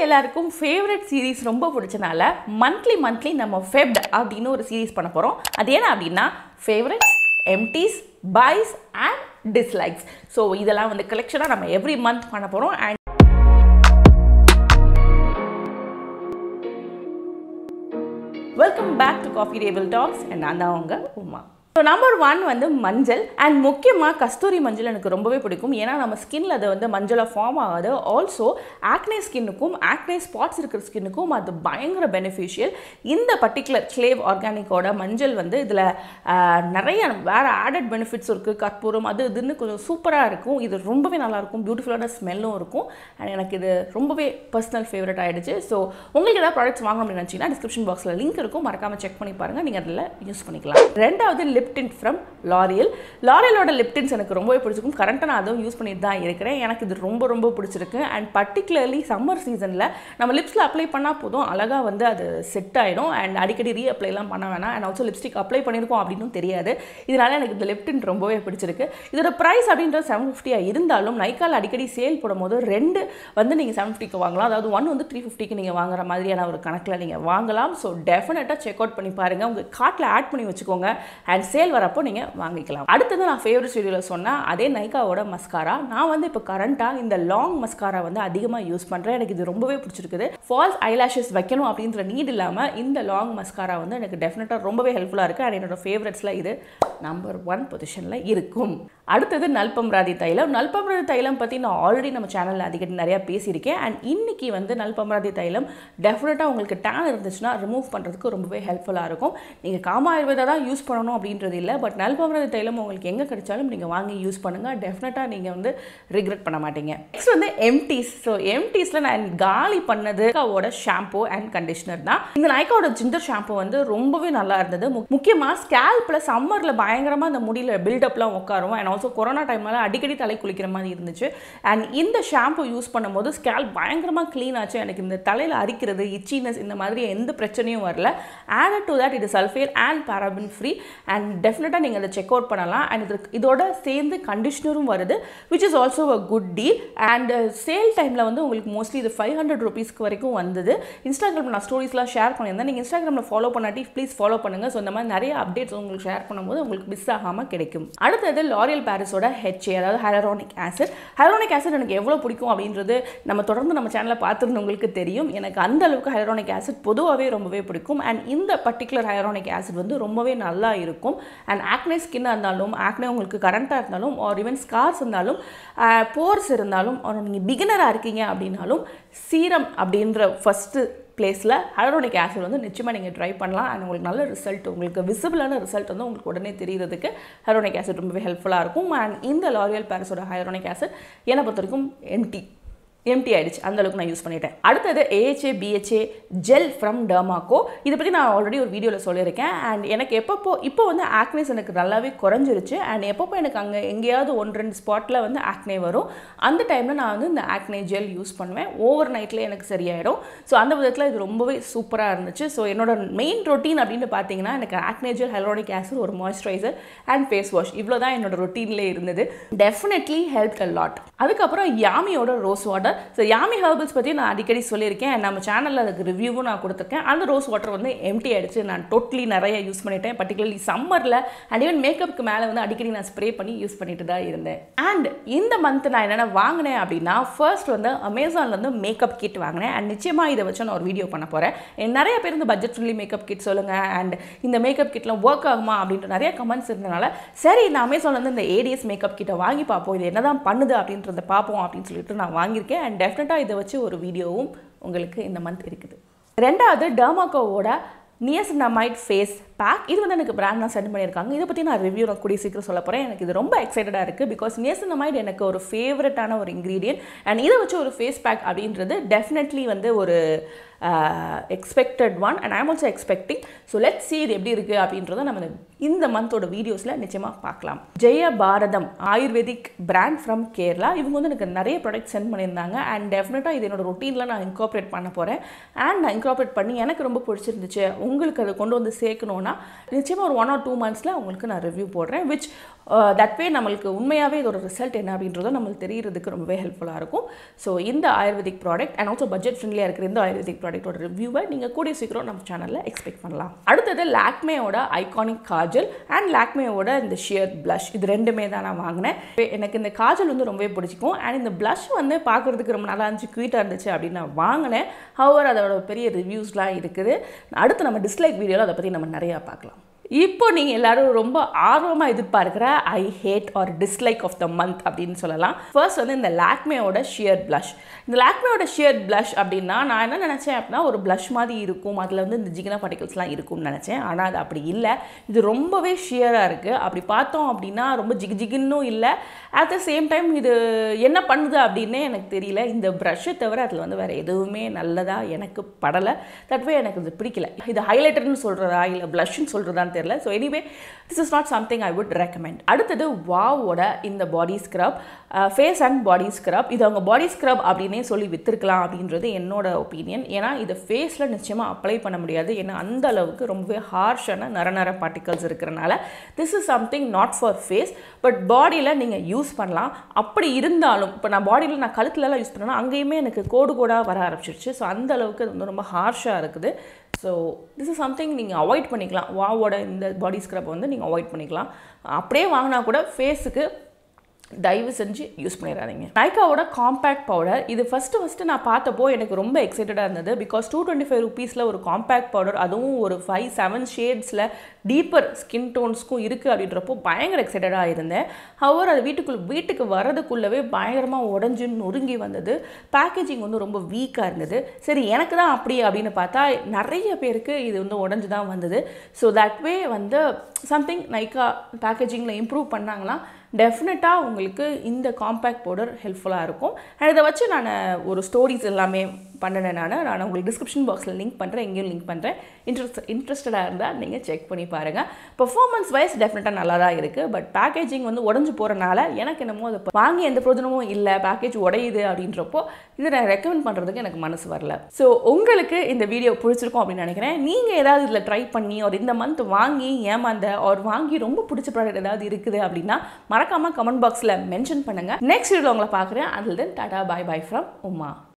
எல்லாருக்கும் favourite series ரொம்ப பிடிச்சனால monthly monthly நம்ம ஃபெப்ட் அப்படின்னு ஒரு சீரிஸ் பண்ண போகிறோம் அது என்ன அப்படின்னா favourites empties buys and dislikes so இதெல்லாம் வந்து கலெக்ஷனாக நம்ம எவ்ரி மந்த் பண்ண போகிறோம் and welcome back to coffee table talks and நான் தான் உங்க உமா ஸோ நம்பர் ஒன் வந்து மஞ்சள் அண்ட் முக்கியமாக கஸ்தூரி மஞ்சள் எனக்கு ரொம்பவே பிடிக்கும் ஏன்னா நம்ம ஸ்கின்ல அது வந்து மஞ்சளாக ஃபார்ம் ஆகாது ஆல்சோ ஆக்னே ஸ்கின்னுக்கும் ஆக்னே ஸ்பாட்ஸ் இருக்கிற ஸ்கின்னுக்கும் அது பயங்கர பெனிஃபிஷியல் இந்த பர்டிகுலர் ஸ்லேவ் ஆர்கானிக்கோட மஞ்சள் வந்து இதில் நிறைய வேறு ஆடட் பெனிஃபிட்ஸ் இருக்குது கற்பூரம் அது இதுன்னு கொஞ்சம் சூப்பராக இருக்கும் இது ரொம்பவே நல்லாயிருக்கும் பியூட்டிஃபுல்லான ஸ்மெல்லும் இருக்கும் அண்ட் எனக்கு இது ரொம்பவே பர்சனல் ஃபேவரட் ஆகிடுச்சு ஸோ உங்களுக்கு ஏதாவது ப்ராடக்ட்ஸ் வாங்கணும் அப்படின்னு நினச்சிங்கன்னா டிஸ்கிரிப்ஷன் பாக்ஸில் லிங்க் இருக்கும் மறக்காமல் செக் பண்ணி பாருங்கள் நீங்கள் அதில் யூஸ் பண்ணிக்கலாம் ரெண்டாவது லிப் டிண்ட் ஃப்ரம் லாரியல் லாரியலோட லிப் டின்ஸ் எனக்கு ரொம்பவே பிடிச்சிருக்கும் கரண்ட்டாக நான் அதுவும் யூஸ் பண்ணிட்டு தான் இருக்கிறேன் எனக்கு இது ரொம்ப ரொம்ப பிடிச்சிருக்கு அண்ட் பர்டிகுலர்லி சம்மர் சீசனில் நம்ம லிப்ஸில் அப்ளை பண்ணால் போதும் அழகாக வந்து அது செட் ஆகிடும் அண்ட் அடிக்கடி ரீ அப்ளைலாம் பண்ண வேணாம் அண்ட் ஆல்சோ லிப்ஸ்டிக் அப்ளை பண்ணியிருக்கோம் அப்படின்னு தெரியாது இதனால எனக்கு இந்த லிப் டிண்ட் ரொம்பவே பிடிச்சிருக்கு இதோட ப்ரைஸ் அப்படின்றது செவன் ஃபிஃப்டியாக இருந்தாலும் நைக்கால் அடிக்கடி சேல் போடும்போது ரெண்டு வந்து நீங்கள் செவன் ஃபிஃப்டிக்கு வாங்கலாம் அதாவது ஒன் வந்து த்ரீ ஃபிஃப்டிக்கு நீங்கள் வாங்குற மாதிரியான ஒரு கணக்கில் நீங்கள் வாங்கலாம் ஸோ டெஃபினட்டாக செக் அவுட் பண்ணி பாருங்கள் உங்கள் கார்ட்டில் ஆட் பண்ணி வச்சுக்கோங்க அண்ட் சேல் வரப்போ நீங்கள் வாங்கிக்கலாம் அடுத்தது நான் ஃபேவரட் வீடியோவில் சொன்னால் அதே நைக்காவோட மஸ்காரா நான் வந்து இப்போ கரண்ட்டாக இந்த லாங் மஸ்காரா வந்து அதிகமாக யூஸ் பண்ணுறேன் எனக்கு இது ரொம்பவே பிடிச்சிருக்குது ஃபால்ஸ் ஐலாஷஸ் வைக்கணும் அப்படின்ற நீட் இல்லாமல் இந்த லாங் மஸ்காரா வந்து எனக்கு டெஃபினட்டாக ரொம்பவே ஹெல்ப்ஃபுல்லாக இருக்குது அண்ட் என்னோட ஃபேவரட்ஸில் இது நம்பர் ஒன் பொசிஷனில் இருக்கும் அடுத்தது நல்பம்ராதி தைலம் நல்பம்ராதி தைலம் பற்றி நான் ஆல்ரெடி நம்ம சேனலில் அதிக நிறையா பேசியிருக்கேன் அண்ட் இன்னைக்கு வந்து நல்பம்ராதி தைலம் டெஃபினட்டாக உங்களுக்கு டேன் இருந்துச்சுன்னா ரிமூவ் பண்ணுறதுக்கு ரொம்பவே ஹெல்ப்ஃபுல்லாக இருக்கும் நீங்கள் காமா ஆயுர்வேதா தான் யூஸ் பண்ணணும் அப்படின்றது இல்லை பட் நல்பம்ராதி தைலம் உங்களுக்கு எங்கே கிடைச்சாலும் நீங்கள் வாங்கி யூஸ் பண்ணுங்கள் டெஃபினட்டாக நீங்கள் வந்து ரிக்ரெட் பண்ண மாட்டீங்க நெக்ஸ்ட் வந்து எம்டிஸ் ஸோ எம்டிஸில் நான் காலி பண்ணது நைக்காவோட ஷாம்பு அண்ட் கண்டிஷனர் தான் இந்த நைக்காவோட ஜிஞ்சர் ஷாம்பு வந்து ரொம்பவே நல்லா இருந்தது முக்கியமாக ஸ்கேல்பில் சம்மரில் பயங்கரமாக அந்த முடியல பில்டப்லாம் உட்காரும் அண்ட் ஆல்சோ கொரோனா டைமில் அடிக்கடி தலை குளிக்கிற மாதிரி இருந்துச்சு அண்ட் இந்த ஷாம்பு யூஸ் பண்ணும்போது ஸ்கேல் பயங்கரமாக க்ளீன் ஆச்சு எனக்கு இந்த தலையில் அரிக்கிறது இச்சினஸ் இந்த மாதிரி எந்த பிரச்சனையும் வரல ஆடட் டு தட் இது sulphate and paraben free and டெஃபினட்டாக நீங்கள் அதை செக் அவுட் பண்ணலாம் அண்ட் இது இதோட சேர்ந்து கண்டிஷ்னரும் வருது which is also a good deal and sale டைமில் வந்து உங்களுக்கு மோஸ்ட்லி இது ஃபைவ் ஹண்ட்ரட் ருபீஸ்க்கு வரைக்கும் வந்தது இன்ஸ்டாகிராமில் நான் ஸ்டோரிஸ்லாம் ஷேர் பண்ணியிருந்தேன் நீங்கள் இன்ஸ்டாகிராமில் ஃபாலோ பண்ணாட்டி ப்ளீஸ் ஃபாலோ பண்ணுங்கள் ஸோ இந்த மாதிரி நிறைய அப்டேட்ஸ் உங்களுக்கு ஷேர் பண்ணும்போது உங்களுக்கு மிஸ் ஆகாமல் கிடைக்கும் அடுத்தது லாரியல் பாரிஸோட ஹெச்ஏ அதாவது ஹைலரானிக் ஆசிட் ஹைலரானிக் ஆசிட் எனக்கு எவ்வளோ பிடிக்கும் அப்படின்றது நம்ம தொடர்ந்து நம்ம சேனலில் பார்த்துருந்தவங்களுக்கு தெரியும் எனக்கு அந்த அளவுக்கு ஹைலரானிக் ஆசிட் பொதுவாகவே ரொம்பவே பிடிக்கும் அண்ட் இந்த பர்டிகுலர் ஹைலரானிக் ஆசிட் வந்து ரொம்பவே நல்லா இருக்கும் அண்ட் ஆக்னே ஸ்கின்னாக இருந்தாலும் ஆக்னே உங்களுக்கு கரண்ட்டாக இருந்தாலும் ஆர் ஈவன் ஸ்கார்ஸ் இருந்தாலும் போர்ஸ் இருந்தாலும் நீங்கள் பிகினராக இருக்கீங்க அப்படின்னாலும் சீரம் அப்படின்ற ஃபஸ்ட்டு பிளேஸில் ஹைலரோனிக் ஆசிட் வந்து நிச்சயமாக நீங்கள் ட்ரை பண்ணலாம் அண்ட் உங்களுக்கு நல்ல ரிசல்ட் உங்களுக்கு விசிபிளான ரிசல்ட் வந்து உங்களுக்கு உடனே தெரிகிறதுக்கு ஹைலரோனிக் ஆசிட் ரொம்பவே ஹெல்ப்ஃபுல்லாக இருக்கும் அண்ட் இந்த லாரியல் பேரஸோட ஹைலரோனிக் ஆசிட் என்னை பொறுத்த வரைக்கும் எம்டி எம்டி ஆயிடுச்சு அந்த அளவுக்கு நான் யூஸ் பண்ணிட்டேன் அடுத்தது AHA BHA gel from Dermaco இதை பற்றி நான் ஆல்ரெடி ஒரு வீடியோவில் சொல்லியிருக்கேன் அண்ட் எனக்கு எப்பப்போ இப்போ வந்து ஆக்னேஸ் எனக்கு நல்லாவே குறைஞ்சிருச்சு அண்ட் எப்பப்போ எனக்கு அங்கே எங்கேயாவது ஒன்று ரெண்டு ஸ்பாட்டில் வந்து ஆக்னே வரும் அந்த டைமில் நான் வந்து இந்த ஆக்னே ஜெல் யூஸ் பண்ணுவேன் ஓவர் நைட்டில் எனக்கு சரியாயிடும் ஸோ அந்த விதத்தில் இது ரொம்பவே சூப்பராக இருந்துச்சு ஸோ என்னோட மெயின் ரொட்டீன் அப்படின்னு பார்த்தீங்கன்னா எனக்கு ஆக்னே ஜெல் ஹைலோனிக் ஆசிட் ஒரு மாய்ஸ்சரைசர் அண்ட் ஃபேஸ் வாஷ் இவ்வளோ தான் என்னோட ரொட்டீன்லேயே இருந்தது டெஃபினெட்லி ஹெல்ப் அ லாட் அதுக்கப்புறம் யாமியோட rose water so Yaami herbals பற்றி நான் அடிக்கடி சொல்லியிருக்கேன் நம்ம சேனலில் அதுக்கு ரிவ்யூவும் நான் கொடுத்துருக்கேன் அந்த ரோஸ் வாட்டர் வந்து எம்டி ஆகிடுச்சு நான் டோட்டலி நிறைய யூஸ் பண்ணிட்டேன் பர்டிகுலர்லி சம்மரில் அண்ட் ஈவன் மேக்கப்புக்கு மேலே வந்து அடிக்கடி நான் ஸ்ப்ரே பண்ணி யூஸ் பண்ணிட்டு தான் இருந்தேன் அண்ட் இந்த மந்த் நான் என்னென்ன வாங்கினேன் அப்படின்னா ஃபர்ஸ்ட் வந்து அமேசான்லேருந்து மேக்கப் கிட் வாங்கினேன் அண்ட் நிச்சயமாக இதை வச்சு நான் ஒரு வீடியோ பண்ண போகிறேன் நிறைய பேர் இந்த பட்ஜெட் ஃப்ரெண்ட்லி மேக்கப் கிட் சொல்லுங்கள் அண்ட் இந்த மேக்கப் கிட்லாம் ஒர்க் ஆகுமா அப்படின்ற நிறைய கமெண்ட்ஸ் இருந்தனால சரி இந்த அமேசான்லேருந்து இந்த ஏடிஎஸ் மேக்கப் கிட்டை வாங்கி பார்ப்போம் இது என்ன தான் பண்ணுது அப்படின்றத பார்ப்போம் அப்படின்னு சொல்லிட்டு நான் வாங்கியிருக்கேன் அண்ட் டெஃபினட்டாக இதை வச்சு ஒரு வீடியோவும் உங்களுக்கு இந்த மந்த் இருக்குது ரெண்டாவது டர்மாக்கோவோட நியசனமைட் ஃபேஸ் பேக் இது வந்து எனக்கு பிராண்ட் நான் சென்ட் பண்ணியிருக்காங்க இதை பற்றி நான் ரிவ்யூ நான் கூடிய சீக்கிரம் சொல்ல போகிறேன் எனக்கு இது ரொம்ப எக்ஸைட்டடாக இருக்குது பிகாஸ் நியசனமைட் எனக்கு ஒரு ஃபேவரட்டான ஒரு இன்க்ரீடியன்ட் அண்ட் இதை வச்சு ஒரு ஃபேஸ் பேக் அப்படின்றது டெஃபினெட்லி வந்து ஒரு expected one and I'm also expecting so let see இது எப்படி இருக்குது அப்படின்றத நம்ம இந்த மந்தோட வீடியோஸில் நிச்சயமாக பார்க்கலாம் Jaya Bharatham ayurvedic brand from Kerala இவங்க வந்து எனக்கு நிறைய ப்ராடக்ட் சென்ட் பண்ணியிருந்தாங்க அண்ட் டெஃபினட்டாக இது என்னோட ரொட்டீனில் நான் இன்கார்பரேட் பண்ண போகிறேன் அண்ட் நான் இன்கார்பரேட் பண்ணி எனக்கு ரொம்ப பிடிச்சிருந்துச்சு உங்களுக்கு அதை கொண்டு வந்து சேர்க்கணுன்னா பண்ணால் நிச்சயமாக ஒரு ஒன் ஆர் டூ மந்த்ஸில் உங்களுக்கு நான் ரிவ்யூ போடுறேன் விச் தட் வே நம்மளுக்கு உண்மையாகவே இதோட ரிசல்ட் என்ன அப்படின்றதும் நம்மளுக்கு தெரியறதுக்கு ரொம்பவே ஹெல்ப்ஃபுல்லாக இருக்கும் ஸோ இந்த ayurvedic product and also budget ஃப்ரெண்ட்லியாக இருக்கிற இந்த ஆயுர்வேதிக் ப்ராடக்ட்டோட ரிவ்யூவை நீங்கள் கூடிய சீக்கிரம் நம்ம சேனலில் எக்ஸ்பெக்ட் பண்ணலாம் அடுத்தது லாக்மேயோட ஐகானிக் காஜல் அண்ட் லாக்மேயோட இந்த ஷியர் ப்ளஷ் இது ரெண்டுமே தான் நான் வாங்கினேன் எனக்கு இந்த காஜல் வந்து ரொம்பவே பிடிச்சிக்கும் அண்ட் இந்த ப்ளஷ் வந்து பார்க்குறதுக்கு ரொம்ப நல்லா இருந்துச்சு க்யூட்டாக இருந்துச்சு அப்படின்னு நான் வாங்கினேன் ஹவர் அதோட பெரிய ரிவ்யூஸ்லாம் இருக்குது அடுத்து நம்ம டிஸ்லைக் வீடியோவில் அதை பற்றி நம்ம நிறையா பார்க்கலாம் இப்போ நீங்கள் எல்லாரும் ரொம்ப ஆர்வமாக எதிர்பார்க்குற I hate or dislike of the month அப்படின்னு சொல்லலாம் ஃபர்ஸ்ட் வந்து இந்த லாக்மேயோட ஷியர் ப்ளஷ் இந்த லாக்மேயோட ஷியர் ப்ளஷ் அப்படின்னா நான் என்ன நினச்சேன் அப்படின்னா ஒரு ப்ளஷ் மாதிரி இருக்கும் அதில் வந்து இந்த ஜிகினா பார்ட்டிகல்ஸ்லாம் இருக்கும்னு நினச்சேன் ஆனால் அது அப்படி இல்லை இது ரொம்பவே ஷியராக இருக்குது அப்படி பார்த்தோம் அப்படின்னா ரொம்ப ஜிகு ஜிகுன்னும் இல்லை அட் த சேம் டைம் இது என்ன பண்ணுது அப்படின்னே எனக்கு தெரியல இந்த ப்ரஷ்ஷை தவிர அதில் வந்து வேறு எதுவுமே நல்லதாக எனக்கு படலை தட்வே எனக்கு இது பிடிக்கல இது ஹைலைட்டர்னு சொல்கிறதா இல்லை ப்ளஷ்ன்னு சொல்கிறதான்னு தெரியல so anyway this is not something I would recommend அடுத்தது வாவோட இந்த body scrub face and body scrub இது அவங்க பாடி ஸ்க்ரப் அப்படின்னே சொல்லி விற்றுருக்கலாம் அப்படின்றது என்னோட ஒப்பீனியன் ஏன்னா இது ஃபேஸில் நிச்சயமாக அப்ளை பண்ண முடியாது ஏன்னா அந்த அளவுக்கு ரொம்பவே ஹார்ஷான நர நர பார்ட்டிகல்ஸ் இருக்கிறனால this is something not for face but பாடியில் நீங்கள் யூஸ் பண்ணலாம் அப்படி இருந்தாலும் இப்போ நான் பாடியில் நான் கழுத்துலலாம் யூஸ் பண்ணேன்னா அங்கேயுமே எனக்கு கோடு கோடாக வர ஆரம்பிச்சிருச்சு ஸோ அந்த அளவுக்கு அது வந்து ரொம்ப ஹார்ஷாக இருக்குது ஸோ திஸ் இஸ் சம்திங் நீங்கள் அவாய்ட் பண்ணிக்கலாம் வாவோட இந்த பாடி ஸ்க்ரப் வந்து நீங்கள் அவாய்ட் பண்ணிக்கலாம் அப்படியே வாங்கினா கூட ஃபேஸுக்கு தயவு செஞ்சு யூஸ் பண்ணிடாதீங்க நைக்காவோட காம்பேக்ட் பவுடர் இது ஃபஸ்ட்டு ஃபஸ்ட்டு நான் பார்த்தப்போ எனக்கு ரொம்ப எக்ஸைட்டடாக இருந்தது பிகாஸ் டூ டுவெண்ட்டி ஃபைவ் ருபீஸில் ஒரு காம்பேக்ட் பவுடர் அதுவும் ஒரு ஃபைவ் செவன் ஷேட்ஸில் டீப்பர் ஸ்கின் டோன்ஸ்க்கும் இருக்குது அப்படின்றப்போ பயங்கர எக்ஸைட்டடாக இருந்தேன் ஹவர் அது வீட்டுக்குள்ள வீட்டுக்கு வரதுக்குள்ளவே பயங்கரமாக உடஞ்சி நொறுங்கி வந்தது பேக்கேஜிங் வந்து ரொம்ப வீக்காக இருந்தது சரி எனக்கு தான் அப்படி அப்படின்னு பார்த்தா நிறைய பேருக்கு இது வந்து உடஞ்சி தான் வந்தது ஸோ தட் வே வந்து சம்திங் நைக்கா பேக்கேஜிங்கில் இம்ப்ரூவ் பண்ணாங்கன்னா டெஃபினட்டாக உங்களுக்கு இந்த காம்பேக்ட் பவுடர் ஹெல்ப்ஃபுல்லாக இருக்கும் அண்ட் இதை வச்சு நான் ஒரு ஸ்டோரிஸ் எல்லாமே பண்ணினேன் நான் நான் உங்களுக்கு டிஸ்கிரிப்ஷன் பாக்ஸில் லிங்க் பண்ணுறேன் எங்கேயும் லிங்க் பண்ணுறேன் இன்ட்ரெஸ்ட் இன்ட்ரெஸ்டடாக இருந்தால் நீங்கள் செக் பண்ணி பாருங்கள் பர்ஃபார்மன்ஸ் வைஸ் டெஃபினட்டாக நல்லா தான் இருக்குது பட் பேக்கேஜிங் வந்து உடஞ்சி போகிறனால எனக்கு என்னமோ அதை வாங்கி எந்த பிரோஜனமும் இல்லை பேக்கேஜ் உடையுது அப்படின்றப்போ இதை நான் ரெக்கமெண்ட் பண்ணுறதுக்கு எனக்கு மனசு வரல ஸோ உங்களுக்கு இந்த வீடியோ பிடிச்சிருக்கும் அப்படின்னு நினைக்கிறேன் நீங்கள் ஏதாவது இதில் ட்ரை பண்ணி ஒரு இந்த மந்த் வாங்கி ஏமாந்த ஒரு வாங்கி ரொம்ப பிடிச்ச ப்ராடக்ட் ஏதாவது இருக்குது அப்படின்னா மறக்காமல் கமெண்ட் பாக்ஸில் மென்ஷன் பண்ணுங்கள் நெக்ஸ்ட் வீடியோ உங்களை பார்க்குறேன் அதில் then tata bye bye from Uma